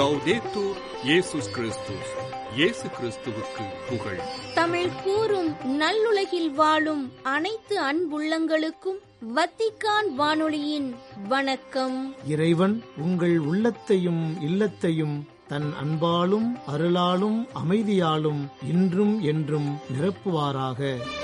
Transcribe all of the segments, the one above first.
லவ்தேத்தூர் இயேசுஸ் கிறிஸ்துஸ் இயேசு கிறிஸ்துவுக்கு புகழ் தமிழ் கூறும் நல்லுலகில் வாழும் அனைத்து அன்புள்ளங்களுக்கும் வத்திக்கான் வானொலியின் வணக்கம் இறைவன் உங்கள் உள்ளத்தையும் இல்லத்தையும் தன் அன்பாலும் அருளாலும் அமைதியாலும் இன்றும் என்றும் நிரப்புவாராக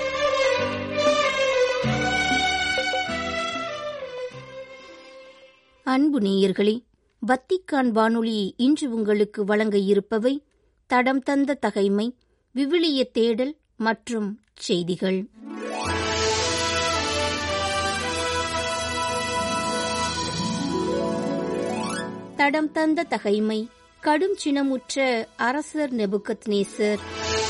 அன்பு நேயர்களே வத்திக்கான் வானொலி இன்று உங்களுக்கு வழங்க இருப்பவை தடம் தந்த தகைமை விவிலிய தேடல் மற்றும் செய்திகள் தடம் தந்த தகைமை கடும் சினமுற்ற அரசர் நெபுகத்நேசர்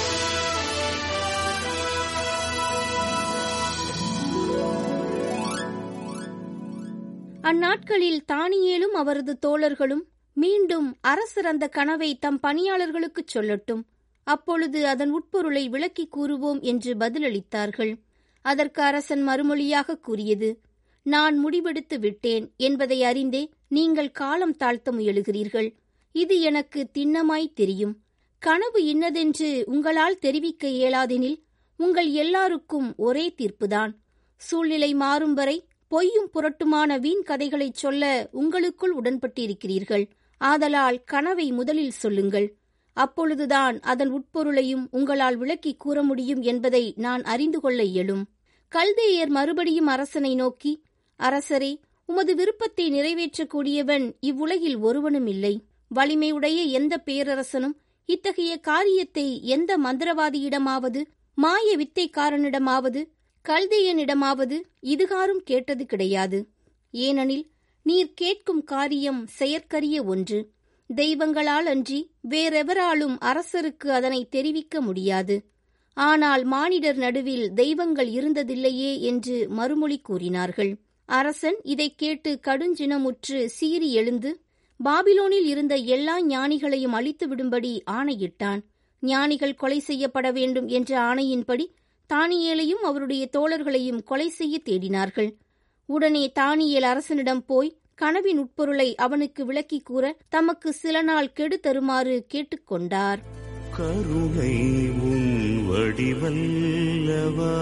அந்நாட்களில் தானியேலும் அவரது தோழர்களும் மீண்டும் அரசர் அந்த கனவை தம் பணியாளர்களுக்குச் சொல்லட்டும் அப்பொழுது அதன் உட்பொருளை விளக்கிக் கூறுவோம் என்று பதிலளித்தார்கள் அதற்கு அரசன் மறுமொழியாக கூறியது நான் முடிவெடுத்து விட்டேன் என்பதை அறிந்தே நீங்கள் காலம் தாழ்த்த முயலுகிறீர்கள் இது எனக்கு திண்ணமாய் தெரியும் கனவு இன்னதென்று உங்களால் தெரிவிக்க இயலாதெனில் உங்கள் எல்லாருக்கும் ஒரே தீர்ப்புதான் சூழ்நிலை மாறும் வரை பொய்யும் புரட்டுமான வீண் கதைகளைச் சொல்ல உங்களுக்குள் உடன்பட்டிருக்கிறீர்கள் ஆதலால் கனவை முதலில் சொல்லுங்கள் அப்பொழுதுதான் அதன் உட்பொருளையும் உங்களால் விளக்கிக் கூற முடியும் என்பதை நான் அறிந்து கொள்ள இயலும் கல்தேயர் மறுபடியும் அரசனை நோக்கி அரசரே உமது விருப்பத்தை நிறைவேற்றக்கூடியவன் இவ்வுலகில் ஒருவனும் இல்லை வலிமையுடைய எந்த பேரரசனும் இத்தகைய காரியத்தை எந்த மந்திரவாதியிடமாவது மாய வித்தைக்காரனிடமாவது கல்தேயனிடமாவது இதுகாரும் கேட்டது கிடையாது ஏனெனில் நீர் கேட்கும் காரியம் செயற்கரிய ஒன்று தெய்வங்களால் அன்றி வேறெவராலும் அரசருக்கு அதனை தெரிவிக்க முடியாது ஆனால் மானிடர் நடுவில் தெய்வங்கள் இருந்ததில்லையே என்று மறுமொழி கூறினார்கள் அரசன் இதைக் கேட்டு கடுஞ்சினமுற்று சீறி எழுந்து பாபிலோனில் இருந்த எல்லா ஞானிகளையும் அழித்து விடும்படி ஆணையிட்டான் ஞானிகள் கொலை செய்யப்பட வேண்டும் என்ற ஆணையின்படி தானியேலையும் அவருடைய தோழர்களையும் கொலை செய்ய தேடினார்கள் உடனே தானியேல் அரசனிடம் போய் கனவின் உட்பொருளை அவனுக்கு விளக்கிக் கூற தமக்கு சில நாள் கெடு தருமாறு கேட்டுக்கொண்டார் கருணை உன் வடிவல்லவா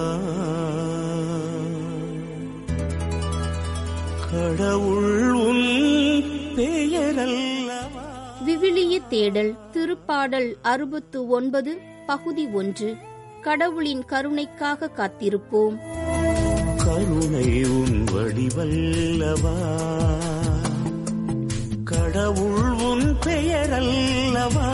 கடவுள் உன் பெயரல்லவா விவிலிய தேடல் திருப்பாடல் அறுபத்து ஒன்பது பகுதி ஒன்று கடவுளின் கருணைக்காக காத்திருப்போம் கருணை உன் வடிவல்லவா கடவுள் உன் பெயரல்லவா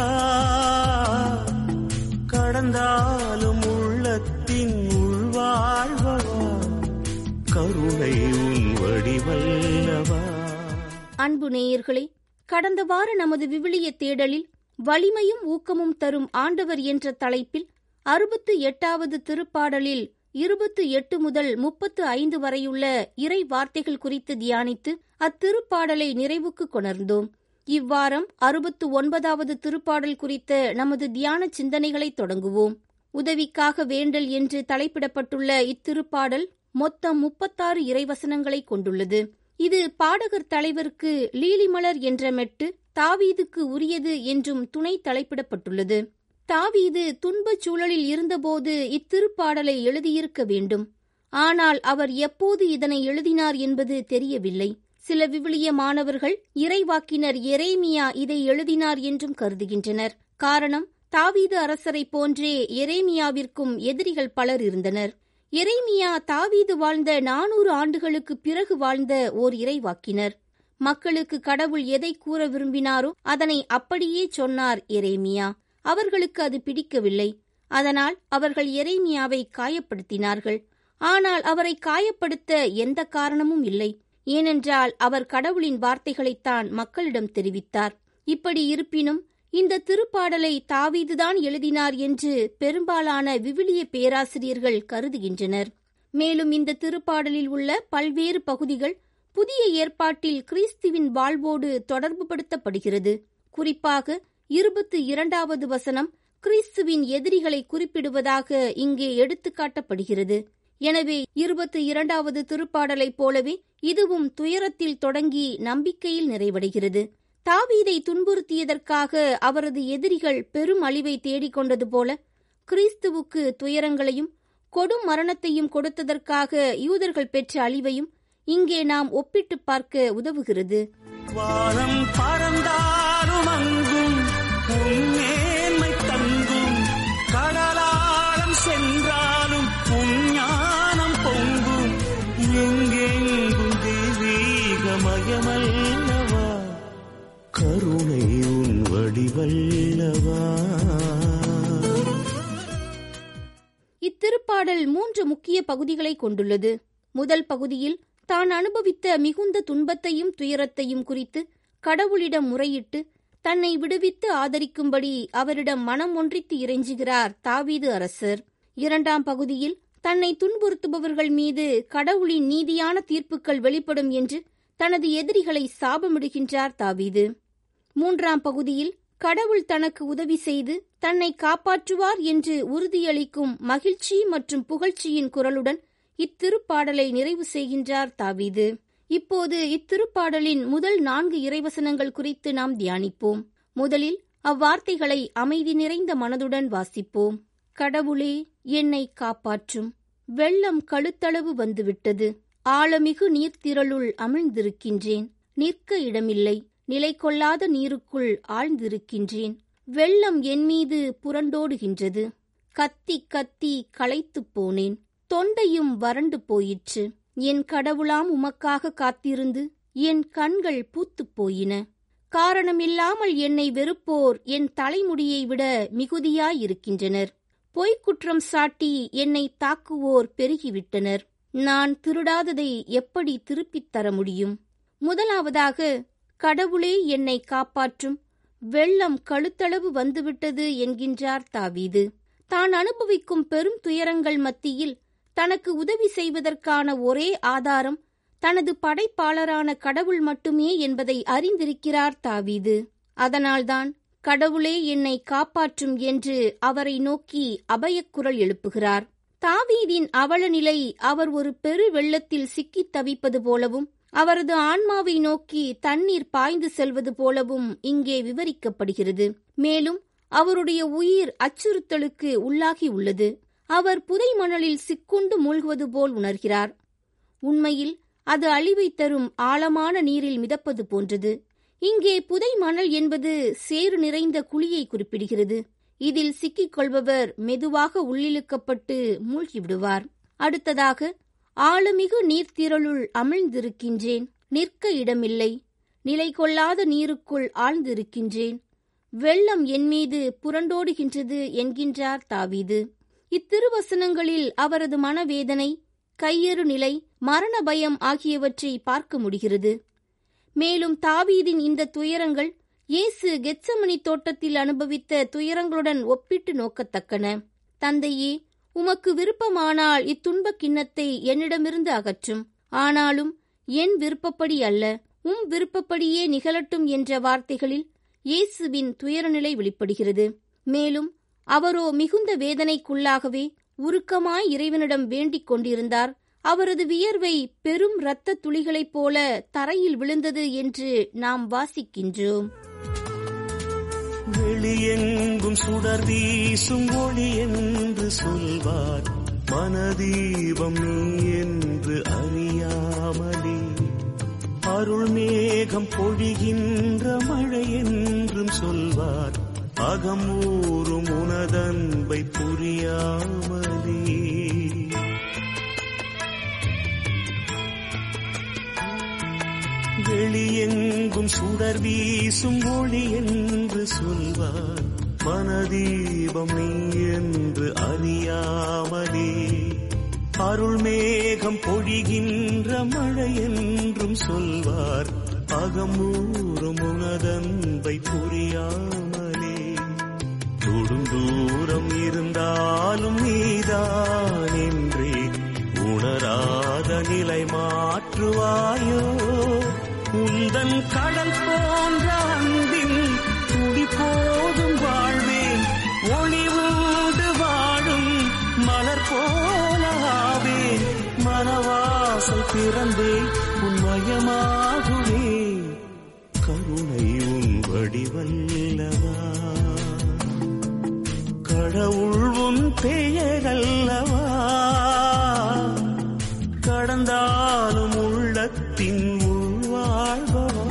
கடந்தாலும் உள்ளத்தின் உள்வாழ்வா கருணை உன் வடிவல்லவா அன்பு நேயர்களே கடந்த வார நமது விவிலிய தேடலில் வலிமையும் ஊக்கமும் தரும் ஆண்டவர் என்ற தலைப்பில் அறுபத்து எட்டாவது திருப்பாடலில் இருபத்து எட்டு முதல் முப்பத்து ஐந்து வரையுள்ள இறை வார்த்தைகள் குறித்து தியானித்து அத்திருப்பாடலை நிறைவுக்கு கொணர்ந்தோம் இவ்வாரம் அறுபத்து ஒன்பதாவது திருப்பாடல் குறித்த நமது தியான சிந்தனைகளை தொடங்குவோம் உதவிக்காக வேண்டல் என்று தலைப்பிடப்பட்டுள்ள இத்திருப்பாடல் மொத்தம் முப்பத்தாறு இறைவசனங்களை கொண்டுள்ளது இது பாடகர் தலைவருக்கு லீலிமலர் என்ற மெட்டு தாவீதுக்கு உரியது என்றும் துணை தலைப்பிடப்பட்டுள்ளது தாவீது துன்பச் சூழலில் இருந்தபோது இத்திருப்பாடலை எழுதியிருக்க வேண்டும் ஆனால் அவர் எப்போது இதனை எழுதினார் என்பது தெரியவில்லை சில விவிலிய மாணவர்கள் இறைவாக்கினர் எரேமியா இதை எழுதினார் என்றும் கருதுகின்றனர் காரணம் தாவீது அரசரைப் போன்றே எரேமியாவிற்கும் எதிரிகள் பலர் இருந்தனர் எரேமியா தாவீது வாழ்ந்த நானூறு ஆண்டுகளுக்கு பிறகு வாழ்ந்த ஓர் இறைவாக்கினர் மக்களுக்கு கடவுள் எதை கூற விரும்பினாரோ அதனை அப்படியே சொன்னார் எரேமியா அவர்களுக்கு அது பிடிக்கவில்லை அதனால் அவர்கள் எரேமியாவை காயப்படுத்தினார்கள் ஆனால் அவரை காயப்படுத்த எந்த காரணமும் இல்லை ஏனென்றால் அவர் கடவுளின் வார்த்தைகளைத்தான் மக்களிடம் தெரிவித்தார் இப்படி இருப்பினும் இந்த திருப்பாடலை தாவீதுதான் எழுதினார் என்று பெரும்பாலான விவிலிய பேராசிரியர்கள் கருதுகின்றனர் மேலும் இந்த திருப்பாடலில் உள்ள பல்வேறு பகுதிகள் புதிய ஏற்பாட்டில் கிறிஸ்துவின் வாழ்வோடு தொடர்புபடுத்தப்படுகிறது குறிப்பாக இருபத்து இரண்டாவது வசனம் கிறிஸ்துவின் எதிரிகளை குறிப்பிடுவதாக இங்கே எடுத்துக்காட்டப்படுகிறது எனவே இருபத்து இரண்டாவது திருப்பாடலைப் போலவே இதுவும் துயரத்தில் தொடங்கி நம்பிக்கையில் நிறைவடைகிறது தாவீதை துன்புறுத்தியதற்காக அவரது எதிரிகள் பெரும் அழிவை தேடிக் கொண்டது போல கிறிஸ்துவுக்கு துயரங்களையும் கொடும் மரணத்தையும் கொடுத்ததற்காக யூதர்கள் பெற்ற அழிவையும் இங்கே நாம் ஒப்பிட்டு பார்க்க உதவுகிறது வானம் பறந்தாலும் அங்கும் உன்மேன்மை தங்கும் கடலாளம் சென்றாலும் உன் ஞானம் பொங்கும் எங்கெங்கும் தெய்வீகமயமல்லவா கருணை உன் வடிவல்லவா இத்திருப்பாடல் மூன்று முக்கிய பகுதிகளை கொண்டுள்ளது முதல் பகுதியில் தான் அனுபவித்த மிகுந்த துன்பத்தையும் துயரத்தையும் குறித்து கடவுளிடம் முறையிட்டு தன்னை விடுவித்து ஆதரிக்கும்படி அவரிடம் மனம் ஒன்றித்து இறைஞ்சுகிறார் தாவீது அரசர் இரண்டாம் பகுதியில் தன்னை துன்புறுத்துபவர்கள் மீது கடவுளின் நீதியான தீர்ப்புகள் வெளிப்படும் என்று தனது எதிரிகளை சாபமிடுகின்றார் தாவீது மூன்றாம் பகுதியில் கடவுள் தனக்கு உதவி செய்து தன்னை காப்பாற்றுவார் என்று உறுதியளிக்கும் மகிழ்ச்சி மற்றும் புகழ்ச்சியின் குரலுடன் இத்திருப்பாடலை நிறைவு செய்கின்றார் தாவீது இப்போது இத்திருப்பாடலின் முதல் நான்கு இறைவசனங்கள் குறித்து நாம் தியானிப்போம் முதலில் அவ்வார்த்தைகளை அமைதி நிறைந்த மனதுடன் வாசிப்போம் கடவுளே என்னை காப்பாற்றும் வெள்ளம் கழுத்தளவு வந்துவிட்டது ஆழமிகு நீர்த்திரளுள் அமிழ்ந்திருக்கின்றேன் நிற்க இடமில்லை நிலை கொள்ளாத நீருக்குள் ஆழ்ந்திருக்கின்றேன் வெள்ளம் என் மீது புரண்டோடுகின்றது கத்தி கத்தி களைத்துப் போனேன் தொண்டையும் வறண்டு போயிற்று என் கடவுளாம் உமக்காக காத்திருந்து என் கண்கள் பூத்துப் போயின காரணமில்லாமல் என்னை வெறுப்போர் என் தலைமுடியை விட மிகுதியாயிருக்கின்றனர் பொய்க்குற்றம் சாட்டி என்னை தாக்குவோர் பெருகிவிட்டனர் நான் திருடாததை எப்படி திருப்பித் தர முடியும் முதலாவதாக கடவுளே என்னை காப்பாற்றும் வெள்ளம் கழுத்தளவு வந்துவிட்டது என்கின்றார் தாவீது தான் அனுபவிக்கும் பெரும் துயரங்கள் மத்தியில் தனக்கு உதவி செய்வதற்கான ஒரே ஆதாரம் தனது படைப்பாளரான கடவுள் மட்டுமே என்பதை அறிந்திருக்கிறார் தாவீது அதனால்தான் கடவுளே என்னை காப்பாற்றும் என்று அவரை நோக்கி அபயக்குரல் எழுப்புகிறார் தாவீதின் அவலநிலை அவர் ஒரு பெரு வெள்ளத்தில் சிக்கித் தவிப்பது போலவும் அவரது ஆன்மாவை நோக்கி தண்ணீர் பாய்ந்து செல்வது போலவும் இங்கே விவரிக்கப்படுகிறது மேலும் அவருடைய உயிர் அச்சுறுத்தலுக்கு உள்ளாகி உள்ளது அவர் புதை மணலில் சிக்குண்டு மூழ்குவது போல் உணர்கிறார் உண்மையில் அது அழிவை தரும் ஆழமான நீரில் மிதப்பது போன்றது இங்கே புதை மணல் என்பது சேறு நிறைந்த குழியை குறிப்பிடுகிறது இதில் சிக்கிக் கொள்பவர் மெதுவாக உள்ளிழுக்கப்பட்டு மூழ்கிவிடுவார் அடுத்ததாக ஆழமிகு நீர்த்திரளுள் அமிழ்ந்திருக்கின்றேன் நிற்க இடமில்லை நிலை கொள்ளாத நீருக்குள் ஆழ்ந்திருக்கின்றேன் வெள்ளம் என் மீது புரண்டோடுகின்றது என்கின்றார் தாவீது இத்திருவசனங்களில் அவரது மனவேதனை கையறு நிலை மரண பயம் ஆகியவற்றை பார்க்க முடிகிறது மேலும் தாவீதின் இந்த துயரங்கள் இயேசு கெத்சமனி தோட்டத்தில் அனுபவித்த துயரங்களுடன் ஒப்பிட்டு நோக்கத்தக்கன தந்தையே உமக்கு விருப்பமானால் இத்துன்பக் கிண்ணத்தை என்னிடமிருந்து அகற்றும் ஆனாலும் என் விருப்பப்படி அல்ல உம் விருப்பப்படியே நிகழட்டும் என்ற வார்த்தைகளில் இயேசுவின் துயரநிலை வெளிப்படுகிறது மேலும் அவரோ மிகுந்த வேதனைக்குள்ளாகவே உருக்கமாய் இறைவனிடம் வேண்டிக் கொண்டிருந்தார் அவரது வியர்வை பெரும் இரத்த துளிகளைப் போல தரையில் விழுந்தது என்று நாம் வாசிக்கின்றோம் வெளியெங்கும் சுடர் வீசும் ஒளி என்று சொல்வார் மனதீபம் நீ என்று அறியாமலே அருள் மேகம் பொழிகின்ற மழை என்றும் சொல்வார் அகமூறும் உனதன்பை புரியாமலே வெளியெங்கும் சுடர் வீசும் ஒளி என்று சொல்வார் மனதீபம் நீ என்று அறியாமலே அருள் மேகம் பொழிகின்ற மழை என்றும் சொல்வார் அகமூறும் உனதன்பை புரியாமலே தொடுந்தூரம் இருந்தாலும் நீதான் என்றே உணராத நிலை மாற்றுவாயோ உந்தன் கடல் போன்ற அன்பின் துடி போதும் வாழ்வேன் ஒளிவோடு வாழும் மலர் போலாவேன் மனவாசல் பிறந்தே உன்மயமாகுவே கருணை உன் வடிவல்லவா கடவுள் உன் பெயரல்லவா கடந்தாலும் உள்ளத்தின் உள்வாழ்வவா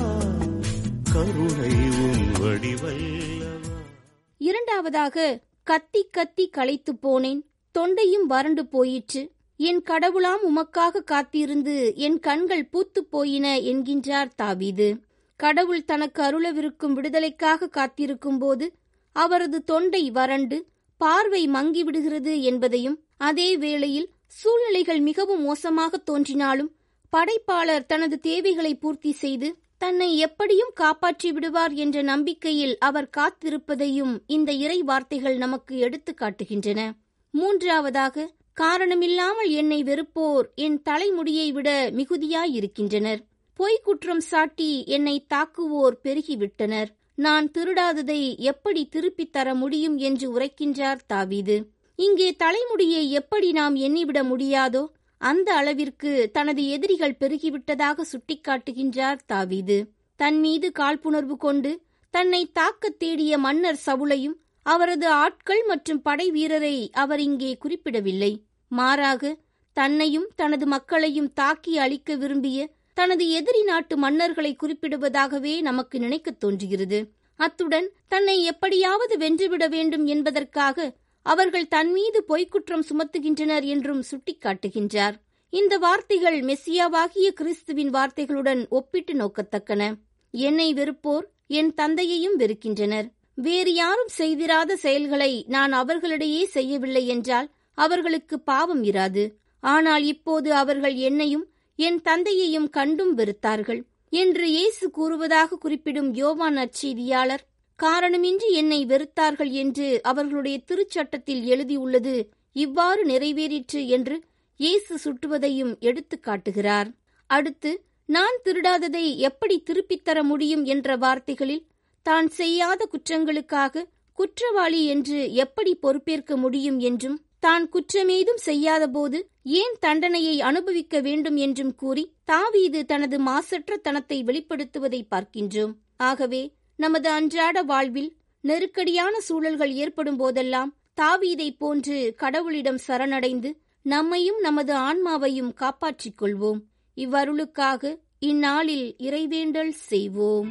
கருணை உன் வடிவல்லவா இரண்டாவதாக கத்தி கத்தி களைத்துப் போனேன் தொண்டையும் வறண்டு போயிற்று என் கடவுளாம் உமக்காக காத்திருந்து என் கண்கள் பூத்துப் போயின என்கின்றார் தாவீது கடவுள் தனக்கு அருளவிருக்கும் விடுதலைக்காக காத்திருக்கும் போது அவரது தொண்டை வறண்டு பார்வை மங்கிவிடுகிறது என்பதையும் அதே வேளையில் சூழ்நிலைகள் மிகவும் மோசமாக தோன்றினாலும் படைப்பாளர் தனது தேவைகளை பூர்த்தி செய்து தன்னை எப்படியும் காப்பாற்றி விடுவார் என்ற நம்பிக்கையில் அவர் காத்திருப்பதையும் இந்த இறை வார்த்தைகள் நமக்கு எடுத்துக் காட்டுகின்றன மூன்றாவதாக காரணமில்லாமல் என்னை வெறுப்போர் என் தலைமுடியை விட மிகுதியாயிருக்கின்றனர் பொய்க் குற்றம் சாட்டி என்னை தாக்குவோர் பெருகிவிட்டனர் நான் திருடாததை எப்படி திருப்பித் தர முடியும் என்று உரைக்கின்றார் தாவீது இங்கே தலைமுடியை எப்படி நாம் எண்ணிவிட முடியாதோ அந்த அளவிற்கு தனது எதிரிகள் பெருகிவிட்டதாக சுட்டிக்காட்டுகின்றார் தாவீது தன் மீது காழ்ப்புணர்வு கொண்டு தன்னை தாக்கத் தேடிய மன்னர் சவுளையும் அவரது ஆட்கள் மற்றும் படை வீரரை அவர் இங்கே குறிப்பிடவில்லை மாறாக தன்னையும் தனது மக்களையும் தாக்கி அழிக்க விரும்பிய தனது எதிரி நாட்டு மன்னர்களை குறிப்பிடுவதாகவே நமக்கு நினைக்கத் தோன்றுகிறது அத்துடன் தன்னை எப்படியாவது வென்றுவிட வேண்டும் என்பதற்காக அவர்கள் தன் மீது பொய்க்குற்றம் சுமத்துகின்றனர் என்றும் சுட்டிக்காட்டுகின்றார் இந்த வார்த்தைகள் மெஸ்ஸியாவாகிய கிறிஸ்துவின் வார்த்தைகளுடன் ஒப்பிட்டு நோக்கத்தக்கன என்னை வெறுப்போர் என் தந்தையையும் வெறுக்கின்றனர் வேறு யாரும் செய்திராத செயல்களை நான் அவர்களிடையே செய்யவில்லை என்றால் அவர்களுக்கு பாவம் இராது ஆனால் இப்போது அவர்கள் என்னையும் என் தந்தையையும் கண்டும் வெறுத்தார்கள் என்று இயேசு கூறுவதாக குறிப்பிடும் யோவான் நற்செய்தியாளர் காரணமின்றி என்னை வெறுத்தார்கள் என்று அவர்களுடைய திருச்சட்டத்தில் எழுதியுள்ளது இவ்வாறு நிறைவேறிற்று என்று இயேசு சுட்டுவதையும் எடுத்துக் காட்டுகிறார் அடுத்து நான் திருடாததை எப்படி திருப்பித் தர முடியும் என்ற வார்த்தைகளில் தான் செய்யாத குற்றங்களுக்காக குற்றவாளி என்று எப்படி பொறுப்பேற்க முடியும் என்றும் தான் குற்றமேதும் செய்யாதபோது ஏன் தண்டனையை அனுபவிக்க வேண்டும் என்றும் கூறி தாவீது தனது மாசற்ற தனத்தை வெளிப்படுத்துவதை பார்க்கின்றோம் ஆகவே நமது அன்றாட வாழ்வில் நெருக்கடியான சூழல்கள் ஏற்படும் போதெல்லாம் தாவீதை போன்று கடவுளிடம் சரணடைந்து நம்மையும் நமது ஆன்மாவையும் காப்பாற்றிக் கொள்வோம் இவ்வருளுக்காக இந்நாளில் இறைவேண்டல் செய்வோம்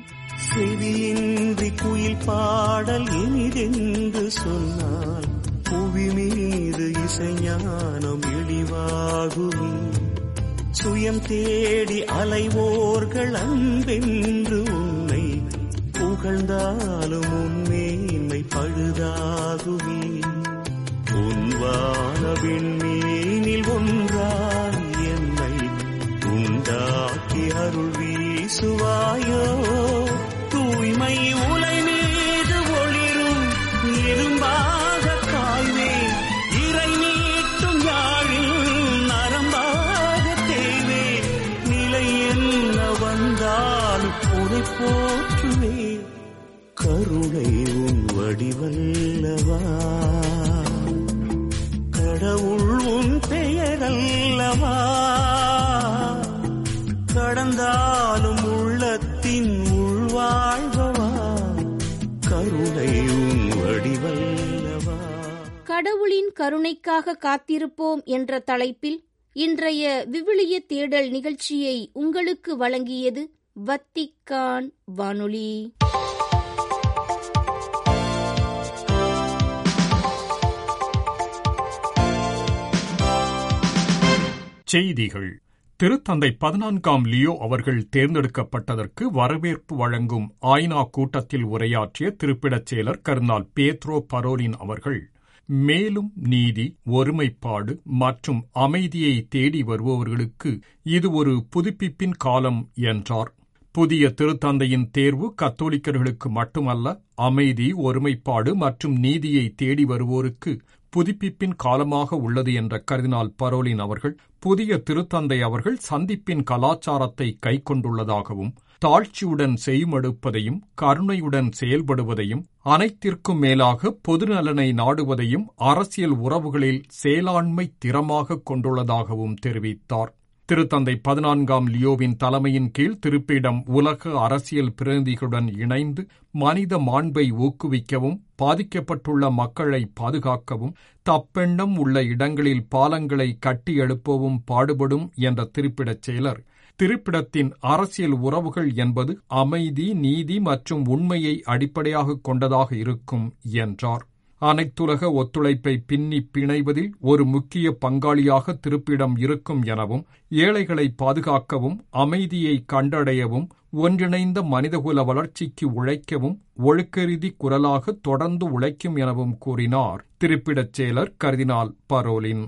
செவியின்றி குயில் பாடல் இனிதென்று சொன்னால் புவி மீது இசைஞானம் இழிவாகுமே சுயம் தேடி அலைவோர்கள் அன்பென்று உன்னை புகழ்ந்தாலும் உன்மேன்மை பழுதாகுமே உன்வான விண்மீனில் ஒன்றாய் என்னை உண்டாக்கி அருள் வீசுவாயோ தூய்மை உலை மீது ஒளிரும் இரும்பாக காய்வேன் இறை நீட்டும் யாழில் நரம்பாக தேய்வேன் நிலை என்ன வந்தாலும் உனை போற்றுவேன் கருணை உன் வடிவல்லவா கடவுள் உன் பெயரல்லவா கடந்தாலும் உள்ளத்தின் உள்வாழ்வவா கருணை உன் வடிவல்லவா கடவுளின் கருணைக்காக காத்திருப்போம் என்ற தலைப்பில் இன்றைய விவிலிய தேடல் நிகழ்ச்சியை உங்களுக்கு வழங்கியது வத்திக்கான் வானொலி செய்திகள் திருத்தந்தை பதினான்காம் லியோ அவர்கள் தேர்ந்தெடுக்கப்பட்டதற்கு வரவேற்பு வழங்கும் ஆய்னா கூட்டத்தில் உரையாற்றிய திருப்பிடச் செயலர் கர்னால் பேத்ரோ பரோலின் அவர்கள் மேலும் நீதி ஒருமைப்பாடு மற்றும் அமைதியை தேடி வருபவர்களுக்கு இது ஒரு புதுப்பிப்பின் காலம் என்றார் புதிய திருத்தந்தையின் தேர்வு கத்தோலிக்கர்களுக்கு மட்டுமல்ல அமைதி ஒருமைப்பாடு மற்றும் நீதியை தேடி வருவோருக்கு புதுப்பிப்பின் காலமாக உள்ளது என்ற கர்தினால் பரோலின் அவர்கள் புதிய திருத்தந்தை அவர்கள் சந்திப்பின் கலாச்சாரத்தை கைக்கொண்டுள்ளதாகவும் தாழ்ச்சியுடன் செய்மடுப்பதையும் கருணையுடன் செயல்படுவதையும் அனைத்திற்கும் மேலாக பொதுநலனை நாடுவதையும் அரசியல் உறவுகளில் செயலாண்மை திறமாக கொண்டுள்ளதாகவும் தெரிவித்தார் திருத்தந்தை பதினான்காம் லியோவின் தலைமையின் கீழ் திருப்பிடம் உலக அரசியல் பிரதிநிதிகளுடன் இணைந்து மனித மாண்பை ஊக்குவிக்கவும் பாதிக்கப்பட்டுள்ள மக்களை பாதுகாக்கவும் தப்பெண்ணம் உள்ள இடங்களில் பாலங்களை கட்டி எழுப்பவும் பாடுபடும் என்ற திருப்பிடச் செயலர் திருப்பிடத்தின் அரசியல் உறவுகள் என்பது அமைதி நீதி மற்றும் உண்மையை அடிப்படையாக கொண்டதாக இருக்கும் என்றார் அனைத்துலக ஒத்துழைப்பை பின்னி பிணைவதில் ஒரு முக்கிய பங்காளியாக திருப்பிடம் இருக்கும் எனவும் ஏழைகளை பாதுகாக்கவும் அமைதியை கண்டடையவும் ஒன்றிணைந்த மனிதகுல வளர்ச்சிக்கு உழைக்கவும் ஒழுக்கரீதி குரலாக தொடர்ந்து உழைக்கும் எனவும் கூறினார் திருப்பிடச் செயலர் கர்தினால் பரோலின்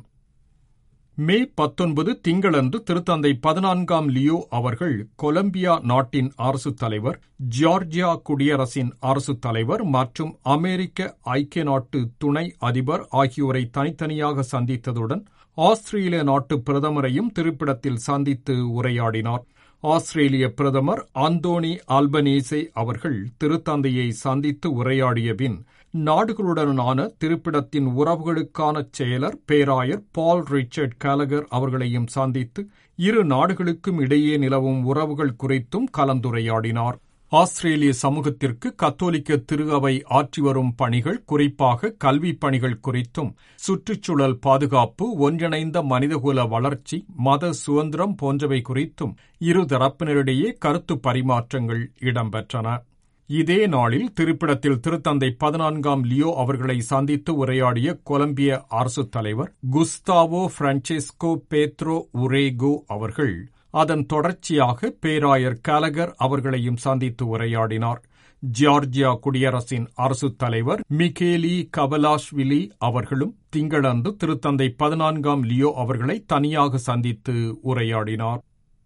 மே பத்தொன்பது திங்களன்று திருத்தந்தை பதினான்காம் லியோ அவர்கள் கொலம்பியா நாட்டின் அரசுத் தலைவர் ஜார்ஜியா குடியரசின் அரசுத் தலைவர் மற்றும் அமெரிக்க ஐக்கிய நாட்டு துணை அதிபர் ஆகியோரை தனித்தனியாக சந்தித்ததுடன் ஆஸ்திரேலிய நாட்டு பிரதமரையும் திருப்பிடத்தில் சந்தித்து உரையாடினார் ஆஸ்திரேலிய பிரதமர் அந்தோனி ஆல்பனீசே அவர்கள் திருத்தந்தையை சந்தித்து உரையாடிய பின் நாடுகளுடனான திருப்பிடத்தின் உறவுகளுக்கான செயலர் பேராயர் பால் ரிச்சர்ட் கேலகர் அவர்களையும் சந்தித்து இரு நாடுகளுக்கும் இடையே நிலவும் உறவுகள் குறித்தும் கலந்துரையாடினார் ஆஸ்திரேலிய சமூகத்திற்கு கத்தோலிக்க திரு அவை ஆற்றி வரும் பணிகள் குறிப்பாக கல்வி பணிகள் குறித்தும் சுற்றுச்சூழல் பாதுகாப்பு ஒன்றிணைந்த மனிதகுல வளர்ச்சி மத சுதந்திரம் போன்றவை குறித்தும் இரு தரப்பினரிடையே கருத்து பரிமாற்றங்கள் இடம்பெற்றன இதே நாளில் திருப்பிடத்தில் திருத்தந்தை பதினான்காம் லியோ அவர்களை சந்தித்து உரையாடிய கொலம்பிய அரசுத் தலைவர் குஸ்தாவோ பிரான்செஸ்கோ பேத்ரோ உரேகோ அவர்கள் அதன் தொடர்ச்சியாக பேராயர் கலகர் அவர்களையும் சந்தித்து உரையாடினார் ஜார்ஜியா குடியரசின் அரசுத் தலைவர் மிகேலி கபலாஷ்விலி அவர்களும் திங்களன்று திருத்தந்தை பதினான்காம் லியோ அவர்களை தனியாக சந்தித்து உரையாடினார்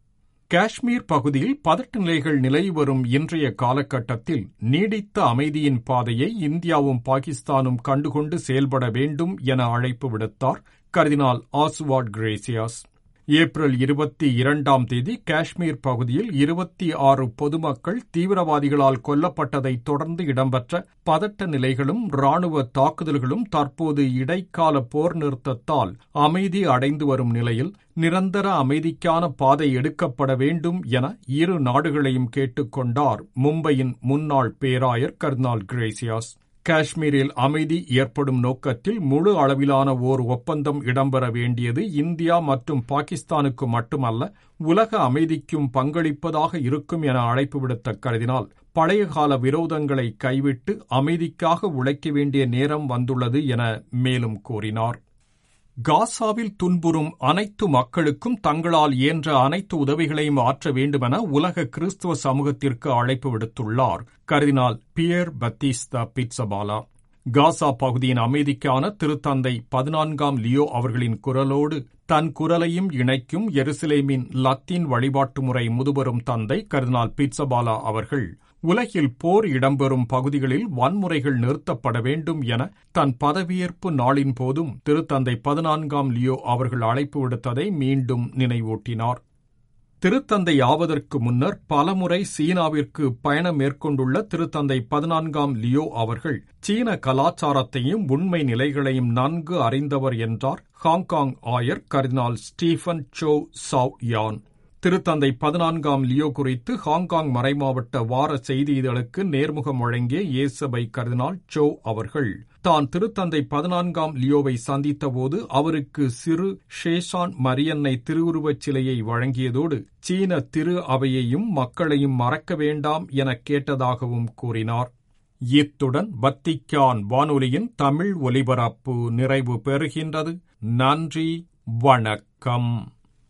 காஷ்மீர் பகுதியில் பதட்ட நிலைகள் நிலவி வரும் இன்றைய காலகட்டத்தில் நீடித்த அமைதியின் பாதையை இந்தியாவும் பாகிஸ்தானும் கண்டுகொண்டு செயல்பட வேண்டும் என அழைப்பு விடுத்தார் கர்தினால் ஆஸ்வாட் கிரேசியாஸ் ஏப்ரல் இருபத்தி இரண்டாம் தேதி காஷ்மீர் பகுதியில் இருபத்தி ஆறு பொதுமக்கள் தீவிரவாதிகளால் கொல்லப்பட்டதை தொடர்ந்து இடம்பெற்ற பதட்ட நிலைகளும் ராணுவ தாக்குதல்களும் தற்போது இடைக்கால போர் நிறுத்தத்தால் அமைதி அடைந்து வரும் நிலையில் நிரந்தர அமைதிக்கான பாதை எடுக்கப்பட வேண்டும் என இரு நாடுகளையும் கேட்டுக்கொண்டார் மும்பையின் முன்னாள் பேராயர் கர்னால் கிரேசியாஸ் காஷ்மீரில் அமைதி ஏற்படும் நோக்கத்தில் முழு அளவிலான ஓர் ஒப்பந்தம் இடம்பெற வேண்டியது இந்தியா மற்றும் பாகிஸ்தானுக்கு மட்டுமல்ல உலக அமைதிக்கும் பங்களிப்பதாக இருக்கும் என அழைப்பு விடுத்த கருதினால் பழைய கால விரோதங்களை கைவிட்டு அமைதிக்காக உழைக்க வேண்டிய நேரம் வந்துள்ளது என மேலும் கூறினார் காசாவில் துன்புறும் அனைத்து மக்களுக்கும் தங்களால் இயன்ற அனைத்து உதவிகளையும் ஆற்ற வேண்டுமென உலக கிறிஸ்துவ சமூகத்திற்கு அழைப்பு விடுத்துள்ளார் கர்தினால் பியர் பத்தீஸ்தா பிட்சபாலா காசா பகுதியின் அமைதிக்கான திருத்தந்தை பதினான்காம் லியோ அவர்களின் குரலோடு தன் குரலையும் இணைக்கும் எருசலேமின் லத்தீன் வழிபாட்டு முறை முதுபெரும் தந்தை கர்தினால் பிட்சபாலா அவர்கள் உலகில் போர் இடம்பெறும் பகுதிகளில் வன்முறைகள் நிறுத்தப்பட வேண்டும் என தன் பதவியேற்பு நாளின் போதும் திருத்தந்தை பதினான்காம் லியோ அவர்கள் அழைப்பு விடுத்ததை மீண்டும் நினைவூட்டினார் திருத்தந்தை ஆவதற்கு முன்னர் பலமுறை சீனாவிற்கு பயணம் மேற்கொண்டுள்ள திருத்தந்தை பதினான்காம் லியோ அவர்கள் சீன கலாச்சாரத்தையும் உண்மை நிலைகளையும் நன்கு அறிந்தவர் என்றார் ஹாங்காங் ஆயர் கர்தினால் ஸ்டீஃபன் சோ சாவ் யான் திருத்தந்தை பதினான்காம் லியோ குறித்து ஹாங்காங் மறைமாவட்ட வார செய்தி இதழுக்கு நேர்முகம் வழங்கிய ஏசபை கர்தினால் சோ அவர்கள் தான் திருத்தந்தை பதினான்காம் லியோவை சந்தித்தபோது அவருக்கு சிறு ஷேஷான் மரியன்னை திருவுருவச் சிலையை வழங்கியதோடு சீன திரு அவையையும் மக்களையும் மறக்க வேண்டாம் என கேட்டதாகவும் கூறினார் இத்துடன் வத்திக்கான் வானொலியின் தமிழ் ஒலிபரப்பு நிறைவு பெறுகின்றது நன்றி வணக்கம்